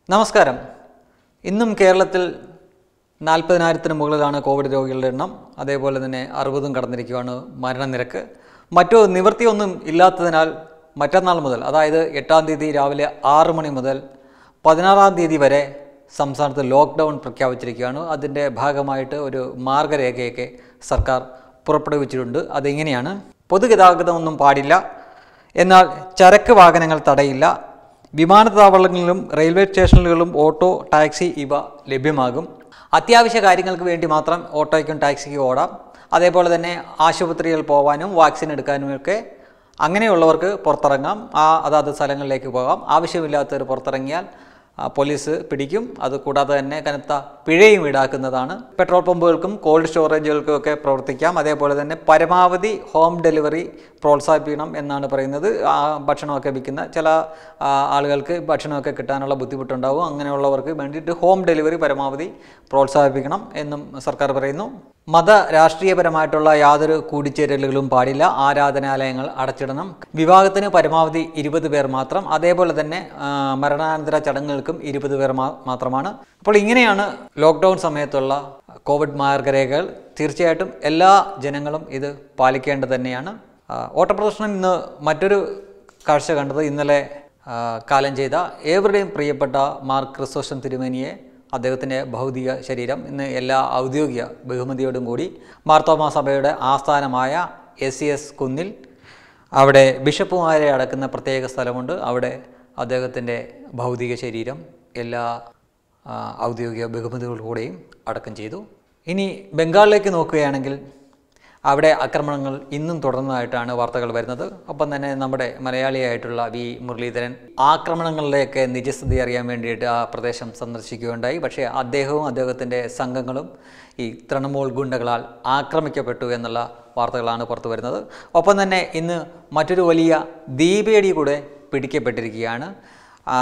നമസ്കാരം ഇന്നും കേരളത്തിൽ നാൽപ്പതിനായിരത്തിന് മുകളിലാണ് കോവിഡ് രോഗികളുടെ എണ്ണം അതേപോലെ തന്നെ അറുപതും കടന്നിരിക്കുകയാണ് മരണനിരക്ക് മറ്റു നിവൃത്തിയൊന്നും ഇല്ലാത്തതിനാൽ മറ്റന്നാൾ മുതൽ അതായത് എട്ടാം തീയതി രാവിലെ ആറ് മണി മുതൽ പതിനാറാം തീയതി വരെ സംസ്ഥാനത്ത് ലോക്ക്ഡൗൺ പ്രഖ്യാപിച്ചിരിക്കുകയാണ് അതിൻ്റെ ഭാഗമായിട്ട് ഒരു മാർഗരേഖയൊക്കെ സർക്കാർ പുറപ്പെടുവിച്ചിട്ടുണ്ട് അതെങ്ങനെയാണ് പൊതുഗതാഗതമൊന്നും പാടില്ല എന്നാൽ ചരക്ക് വാഹനങ്ങൾ തടയില്ല വിമാനത്താവളങ്ങളിലും റെയിൽവേ സ്റ്റേഷനുകളിലും ഓട്ടോ ടാക്സി ഇവ ലഭ്യമാകും അത്യാവശ്യ കാര്യങ്ങൾക്ക് വേണ്ടി മാത്രം ഓട്ടോയ്ക്കും ടാക്സിക്കും ഓടാം അതേപോലെ തന്നെ ആശുപത്രിയിൽ പോകാനും വാക്സിൻ എടുക്കാനുമൊക്കെ അങ്ങനെയുള്ളവർക്ക് പുറത്തിറങ്ങാം ആ അതാത് സ്ഥലങ്ങളിലേക്ക് പോകാം ആവശ്യമില്ലാത്തവർ പുറത്തിറങ്ങിയാൽ ആ, പോലീസ് പിടിക്കും അത് കൂടാതെ തന്നെ കനത്ത പിഴയും ഈടാക്കുന്നതാണ് പെട്രോൾ പമ്പുകൾക്കും കോൾഡ് സ്റ്റോറേജുകൾക്കും ഒക്കെ പ്രവർത്തിക്കാം അതേപോലെ തന്നെ പരമാവധി ഹോം ഡെലിവറി പ്രോത്സാഹിപ്പിക്കണം എന്നാണ് പറയുന്നത് ആ ഭക്ഷണമൊക്കെ വിൽക്കുന്ന ചില ആ, ആളുകൾക്ക് ഭക്ഷണമൊക്കെ കിട്ടാനുള്ള ബുദ്ധിമുട്ടുണ്ടാവും അങ്ങനെയുള്ളവർക്ക് വേണ്ടിയിട്ട് ഹോം ഡെലിവറി പരമാവധി പ്രോത്സാഹിപ്പിക്കണം എന്നും സർക്കാർ പറയുന്നു മത രാഷ്ട്രീയപരമായിട്ടുള്ള യാതൊരു കൂടിച്ചേരലുകളും പാടില്ല ആരാധനാലയങ്ങൾ അടച്ചിടണം വിവാഹത്തിന് പരമാവധി ഇരുപത് പേർ മാത്രം അതേപോലെ തന്നെ ആ, മരണാനന്തര ചടങ്ങുകൾക്കും ഇരുപത് പേർ മാ- മാത്രമാണ് അപ്പോൾ ഇങ്ങനെയാണ് ലോക്ക്ഡൗൺ സമയത്തുള്ള കോവിഡ് മാർഗരേഖകൾ തീർച്ചയായിട്ടും എല്ലാ ജനങ്ങളും ഇത് പാലിക്കേണ്ടത് തന്നെയാണ് ആ, ഓട്ടപ്രദർശനം ഇന്ന് മറ്റൊരു കാഴ്ച കണ്ടത് ഇന്നലെ ആ, കാലം ചെയ്ത ഏവരുടെയും പ്രിയപ്പെട്ട മാർ ക്രിസ്തോസ്റ്റം തിരുമേനിയെ അദ്ദേഹത്തിൻ്റെ ഭൗതിക ശരീരം ഇന്ന് എല്ലാ ഔദ്യോഗിക ബഹുമതിയോടും കൂടി മാർത്തോമാ സഭയുടെ ആസ്ഥാനമായ എസ് സി എസ് കുന്നിൽ അവിടെ ബിഷപ്പുമാരെ അടക്കുന്ന പ്രത്യേക സ്ഥലമുണ്ട് അവിടെ അദ്ദേഹത്തിൻ്റെ ഭൗതിക ശരീരം എല്ലാ ആ, ഔദ്യോഗിക ബഹുമതികളോടെയും അടക്കം ചെയ്തു ഇനി ബംഗാളിലേക്ക് നോക്കുകയാണെങ്കിൽ അവിടെ ആക്രമണങ്ങൾ ഇന്നും തുടർന്നതായിട്ടാണ് വാർത്തകൾ വരുന്നത് ഒപ്പം തന്നെ നമ്മുടെ മലയാളിയായിട്ടുള്ള വി മുരളീധരൻ ആക്രമണങ്ങളിലേക്ക് നിജസ്ഥിതി അറിയാൻ വേണ്ടിയിട്ട് ആ പ്രദേശം സന്ദർശിക്കുകയുണ്ടായി പക്ഷേ അദ്ദേഹവും അദ്ദേഹത്തിൻ്റെ സംഘങ്ങളും ഈ തൃണമൂൽ ഗുണ്ടകളാൽ ആക്രമിക്കപ്പെട്ടു എന്നുള്ള വാർത്തകളാണ് പുറത്തു വരുന്നത് ഒപ്പം തന്നെ ഇന്ന് മറ്റൊരു വലിയ ദീപേടി കൂടെ പിടിക്കപ്പെട്ടിരിക്കുകയാണ് ആ,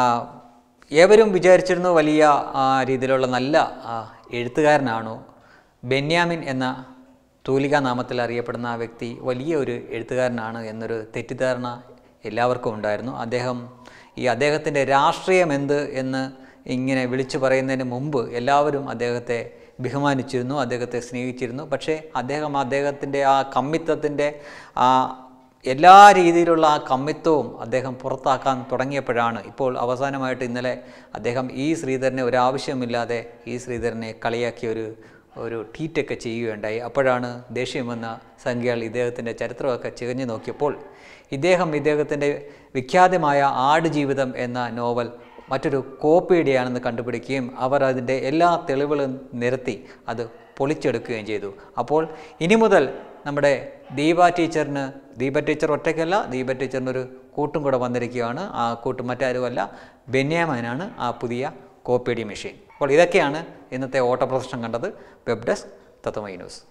ഏവരും വിചാരിച്ചിരുന്നു വലിയ ആ, രീതിയിലുള്ള നല്ല ആ, എഴുത്തുകാരനാണോ ബെന്യാമിൻ എന്ന തൂലിക നാമത്തിൽ അറിയപ്പെടുന്ന ആ വ്യക്തി വലിയ ഒരു എഴുത്തുകാരനാണ് എന്നൊരു തെറ്റിദ്ധാരണ എല്ലാവർക്കും ഉണ്ടായിരുന്നു അദ്ദേഹം ഈ അദ്ദേഹത്തിൻ്റെ രാഷ്ട്രീയം എന്ത് എന്ന് ഇങ്ങനെ വിളിച്ചു പറയുന്നതിന് മുമ്പ് എല്ലാവരും അദ്ദേഹത്തെ ബഹുമാനിച്ചിരുന്നു അദ്ദേഹത്തെ സ്നേഹിച്ചിരുന്നു പക്ഷേ അദ്ദേഹം അദ്ദേഹത്തിൻ്റെ ആ കമ്മിത്വത്തിൻ്റെ ആ എല്ലാ രീതിയിലുള്ള ആ കമ്മിത്വവും അദ്ദേഹം പുറത്താക്കാൻ തുടങ്ങിയപ്പോഴാണ് ഇപ്പോൾ അവസാനമായിട്ട് ഇന്നലെ അദ്ദേഹം ഈ ശ്രീധരനെ ഒരാവശ്യമില്ലാതെ ഈ ശ്രീധരനെ കളിയാക്കിയ ഒരു ഒരു ട്വീറ്റൊക്കെ ചെയ്യുകയുണ്ടായി അപ്പോഴാണ് ദേഷ്യം വന്ന സംഖ്യകൾ ഇദ്ദേഹത്തിൻ്റെ ചരിത്രമൊക്കെ ചികഞ്ഞു നോക്കിയപ്പോൾ ഇദ്ദേഹം ഇദ്ദേഹത്തിൻ്റെ വിഖ്യാതമായ ആടുജീവിതം എന്ന നോവൽ മറ്റൊരു കോപ്പിയുടെയാണെന്ന് കണ്ടുപിടിക്കുകയും അവർ അതിൻ്റെ എല്ലാ തെളിവുകളും നിരത്തി അത് പൊളിച്ചെടുക്കുകയും ചെയ്തു അപ്പോൾ ഇനി മുതൽ നമ്മുടെ ദീപ ടീച്ചറിന് ദീപ ടീച്ചർ ഒറ്റയ്ക്കല്ല ദീപ ടീച്ചറിനൊരു കൂട്ടും കൂടെ വന്നിരിക്കുകയാണ് ആ കൂട്ടും മറ്റാരുമല്ല ബെന്യാമനാണ് ആ പുതിയ കോപ്പിയടി മെഷീൻ അപ്പോൾ ഇതൊക്കെയാണ് ഇന്നത്തെ ഓട്ടപ്രദർശനം കണ്ടത് വെബ് ഡെസ്ക് തത്വമൈ ന്യൂസ്